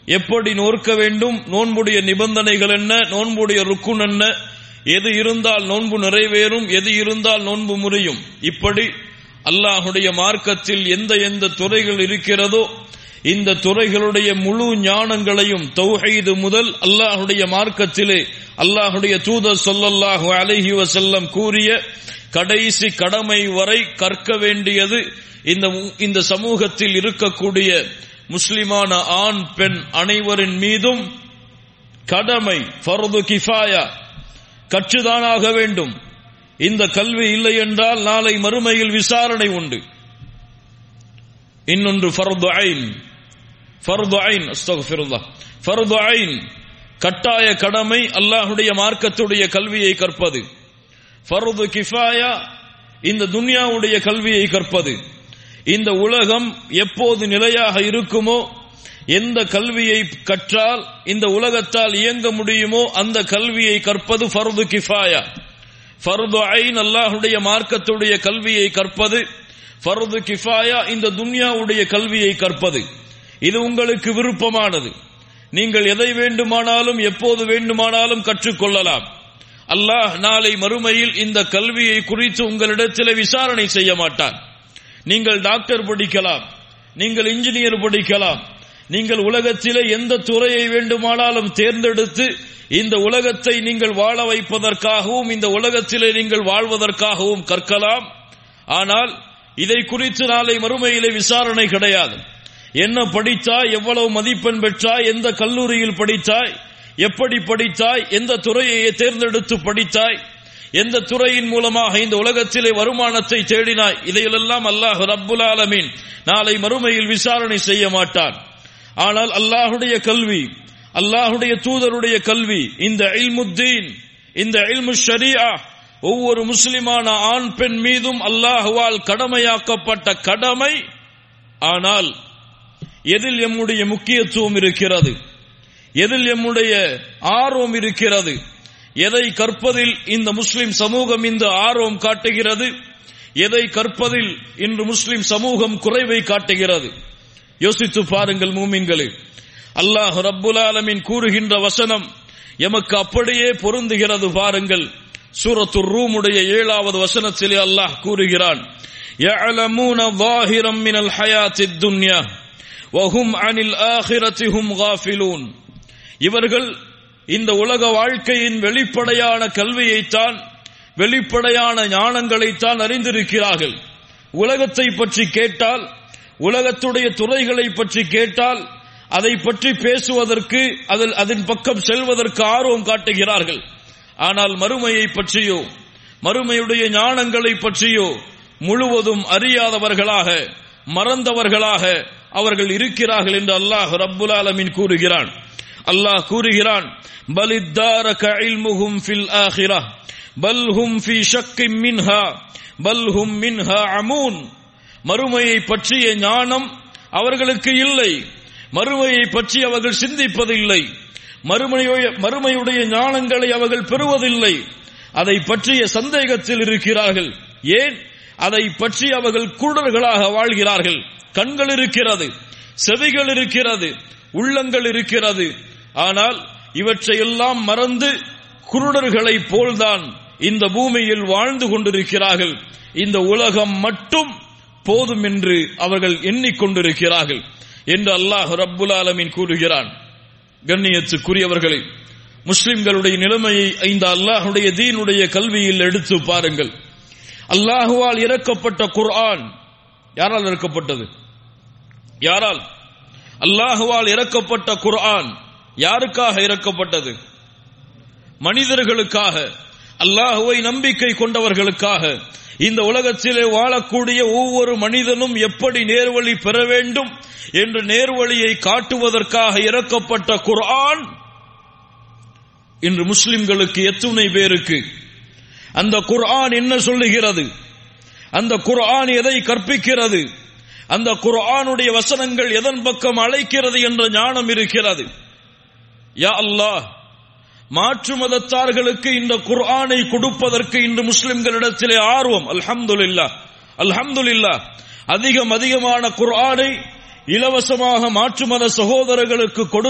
எப்படி நோர்க்க வேண்டும் நோன்புடைய நிபந்தனைகள் என்ன நோன்புடைய ருக்குன் என்ன எது இருந்தால் நோன்பு நிறைவேறும் எது இருந்தால் நோன்பு முறியும் இப்படி அல்லாஹுடைய மார்க்கத்தில் எந்த எந்த துறைகள் இருக்கிறதோ இந்த துறைகளுடைய முழு ஞானங்களையும் தௌஹீது முதல் அல்லாஹுடைய மார்க்கத்திலே அல்லாஹுடைய தூதர் சொல்லல்லாஹு அலைஹி வசல்லம் கூறிய கடைசி கடமை வரை கற்க வேண்டியது இந்த இந்த சமூகத்தில் இருக்கக்கூடிய முஸ்லிமான ஆண் பெண் அனைவரின் மீதும் கடமை ஃபர்து கிஃபாயா கற்றுதானாக வேண்டும் இந்த கல்வி இல்லை என்றால் நாளை மறுமையில் விசாரணை உண்டு இன்னொன்று ஃபர்து ஐன் ஃபர்து ஐன் அஸ்தக்ஃபிருல்லாஹ் ஃபர்து ஐன் கட்டாய கடமை அல்லாஹுடைய மார்க்கத்துடைய கல்வியை கற்பது ஃபர்து கிஃபாயா இந்த துன்யாவுடைய கல்வியை கற்பது இந்த உலகம் எப்போது நிலையாக இருக்குமோ எந்த கல்வியை கற்றால் இந்த உலகத்தால் இயங்க முடியுமோ அந்த கல்வியை கற்பது ஃபர்து கிஃபாயா ஃபர்து ஐன் அல்லாஹுடைய மார்க்கத்துடைய கல்வியை கற்பது ஃபர்து கிஃபாயா இந்த துன்யாவுடைய கல்வியை கற்பது இது உங்களுக்கு விருப்பமானது நீங்கள் எதை வேண்டுமானாலும் எப்போது வேண்டுமானாலும் கற்றுக்கொள்ளலாம் அல்லாஹ் நாளை மறுமையில் இந்த கல்வியை குறித்து உங்களிடத்தில் விசாரணை செய்ய மாட்டான் நீங்கள் டாக்டர் படிக்கலாம் நீங்கள் இன்ஜினியர் படிக்கலாம் நீங்கள் உலகத்திலே எந்த துறையை வேண்டுமானாலும் தேர்ந்தெடுத்து இந்த உலகத்தை நீங்கள் வாழ வைப்பதற்காகவும் இந்த உலகத்திலே நீங்கள் வாழ்வதற்காகவும் கற்கலாம் ஆனால் இதை குறித்து நாளை மறுமையிலே விசாரணை கிடையாது என்ன படித்தாய் எவ்வளவு மதிப்பெண் பெற்றாய் எந்த கல்லூரியில் படித்தாய் எப்படி படித்தாய் எந்த துறையை தேர்ந்தெடுத்து படித்தாய் எந்த துறையின் மூலமாக இந்த உலகத்திலே வருமானத்தை தேடினாய் இதையெல்லாம் அல்லாஹ் ரப்புல் ஆலமீன் நாளை மறுமையில் விசாரணை செய்ய மாட்டான் ஆனால் அல்லாஹுடைய கல்வி அல்லாஹுடைய தூதருடைய கல்வி இந்த இல்முத்தீன் இந்த இல்மு ஷரியா ஒவ்வொரு முஸ்லிமான ஆண் பெண் மீதும் அல்லாஹுவால் கடமையாக்கப்பட்ட கடமை ஆனால் எதில் எம்முடைய முக்கியத்துவம் இருக்கிறது எதில் எம்முடைய ஆர்வம் இருக்கிறது எதை கற்பதில் இந்த முஸ்லிம் சமூகம் இந்த ஆர்வம் காட்டுகிறது எதை கற்பதில் இன்று முஸ்லிம் சமூகம் குறைவை காட்டுகிறது யோசித்து பாருங்கள் மூமின்களே அல்லாஹ் ரப்புல் ஆலமின் கூறுகின்ற வசனம் எமக்கு அப்படியே பொருந்துகிறது பாருங்கள் சூரத்து ரூமுடைய ஏழாவது வசனத்திலே அல்லாஹ் கூறுகிறான் يعلمون ظاهرا من الحياة الدنيا وهم عن الآخرة هم غافلون இவர்கள் இந்த உலக வாழ்க்கையின் வெளிப்படையான கல்வியைத்தான் வெளிப்படையான ஞானங்களைத்தான் அறிந்திருக்கிறார்கள் உலகத்தை பற்றி கேட்டால் உலகத்துடைய துறைகளை பற்றி கேட்டால் அதை பற்றி பேசுவதற்கு அதில் அதன் பக்கம் செல்வதற்கு ஆர்வம் காட்டுகிறார்கள் ஆனால் மறுமையை பற்றியோ மறுமையுடைய ஞானங்களை பற்றியோ முழுவதும் அறியாதவர்களாக மறந்தவர்களாக அவர்கள் இருக்கிறார்கள் என்று அல்லாஹ் ரப்புல் ஆலமின் கூறுகிறான் அல்லாஹ் கூறுகிறான் பலித்தாரக இல்முஹும் ஃபில் ஆஹிரா பல் ஹும் ஃபி ஷக்கின் மின்ஹா பல் ஹும் மின்ஹா அமூன் மறுமையை பற்றிய ஞானம் அவர்களுக்கு இல்லை மறுமையை பற்றி அவர்கள் சிந்திப்பதில்லை மறுமையுடைய மறுமையுடைய ஞானங்களை அவர்கள் பெறுவதில்லை அதை பற்றிய சந்தேகத்தில் இருக்கிறார்கள் ஏன் அதை பற்றி அவர்கள் குருடர்களாக வாழ்கிறார்கள் கண்கள் இருக்கிறது செவிகள் இருக்கிறது உள்ளங்கள் இருக்கிறது ஆனால் இவற்றையெல்லாம் மறந்து குருடர்களை போல்தான் இந்த பூமியில் வாழ்ந்து கொண்டிருக்கிறார்கள் இந்த உலகம் மட்டும் போதும் என்று அவர்கள் எண்ணிக்கொண்டிருக்கிறார்கள் என்று அல்லாஹ் ரப்புல் ஆலமின் கூறுகிறான் கண்ணியத்துக்குரியவர்களே முஸ்லிம்களுடைய நிலைமையை இந்த அல்லாஹுடைய தீனுடைய கல்வியில் எடுத்து பாருங்கள் அல்லாஹுவால் இறக்கப்பட்ட குர்ஆன் யாரால் இறக்கப்பட்டது யாரால் அல்லாஹுவால் இறக்கப்பட்ட குர்ஆன் யாருக்காக இறக்கப்பட்டது மனிதர்களுக்காக அல்லாஹுவை நம்பிக்கை கொண்டவர்களுக்காக இந்த உலகத்திலே வாழக்கூடிய ஒவ்வொரு மனிதனும் எப்படி நேர்வழி பெற வேண்டும் என்று நேர்வழியை காட்டுவதற்காக இறக்கப்பட்ட குர்ஆன் இன்று முஸ்லிம்களுக்கு எத்துணை பேருக்கு அந்த குர்ஆன் என்ன சொல்லுகிறது அந்த குர்ஆன் எதை கற்பிக்கிறது அந்த குர்ஆனுடைய வசனங்கள் எதன் பக்கம் அழைக்கிறது என்ற ஞானம் இருக்கிறது யா அல்லாஹ் மாற்று மதத்தார்களுக்கு இந்த குர்ஆனை கொடுப்பதற்கு இன்று முஸ்லிம்களிடத்திலே ஆர்வம் அல்ஹம்துலில்லா அல்ஹம்துலில்லா அதிகம் அதிகமான குர்ஆனை இலவசமாக மாற்று மத சகோதரர்களுக்கு கொடு